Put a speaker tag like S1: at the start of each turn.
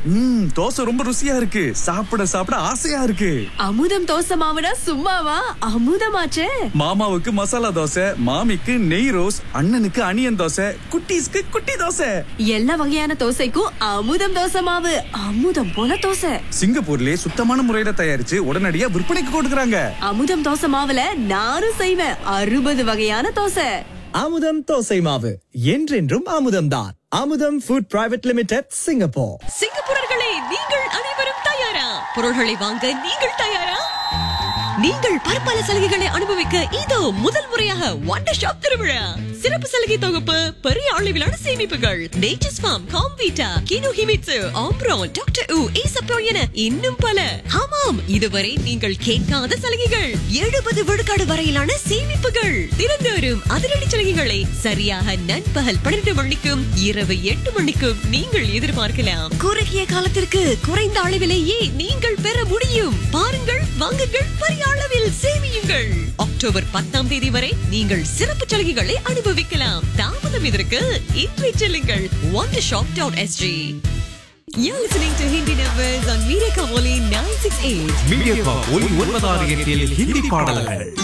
S1: ம் தோசை ரொம்ப ருசியா இருக்கு சாப்பிட சாப்பிட ஆசையா இருக்கு
S2: அமுதம் தோசை மாவுனா சும்மாவா அமுதமாச்சே
S1: மாமாவுக்கு மசாலா தோசை மாமிக்கு நெய் ரோஸ் அண்ணனுக்கு அனியன் தோசை குட்டீஸ்க்கு குட்டி தோசை
S2: எல்லா வகையான தோசைக்கும் அமுதம் தோசை மாவு அமுதம் போல தோசை
S1: சிங்கப்பூர்லயே சுத்தமான முறையில தயாரிச்சு உடனடியா விற்பனைக்கு கொடுக்கறாங்க
S2: அமுதம் தோசை மாவுல நானும் செய்வேன் அறுபது வகையான தோசை
S3: அமுதம் தோசை மாவு என்றென்றும் அமுதம்தான் Amudham food private limited Singapore
S4: சிங்கப்பூரர்களே நீங்கள் அனைவரும் தயாரா பொருள்களை வாங்க நீங்கள் தயாரா நீங்கள் பற்பல சலுகைகளை அனுபவிக்க இதோ முதல் முறையாக வண்டர் ஷாப் திருவிழா சிறப்பு சலுகை தொகுப்பு பெரிய அளவிலான சேமிப்புகள் Nature's Farm Comvita Kino Himitsu ஆம்ப்ரோன் டாக்டர் உ ஈசப்போ என இன்னும் பல ஆமாம் இதுவரை நீங்கள் கேட்காத சலுகைகள் எழுபது விழுக்காடு வரையிலான சேமிப்புகள் தினந்தோறும் அதிரடி சலுகைகளை சரியாக நண்பகல் பன்னிரண்டு மணிக்கும் இரவு எட்டு மணிக்கும் நீங்கள் எதிர்பார்க்கலாம் குறுகிய காலத்திற்கு குறைந்த அளவிலேயே நீங்கள் பெற முடியும் பாருங்கள் வாங்குங்கள் பெரிய அளவில் சேமியுங்கள் அக்டோபர் பத்தாம் தேதி வரை நீங்கள் சிறப்பு சலுகைகளை அனுபவிக்கலாம் தாமதம் இதற்கு இன்றை செல்லுங்கள் one shop dot S G You're listening to Hindi Numbers on Media Kamoli 968.
S5: Media Oli ஒன்பதாறு எட்டில் ஹிந்தி பாடல்கள்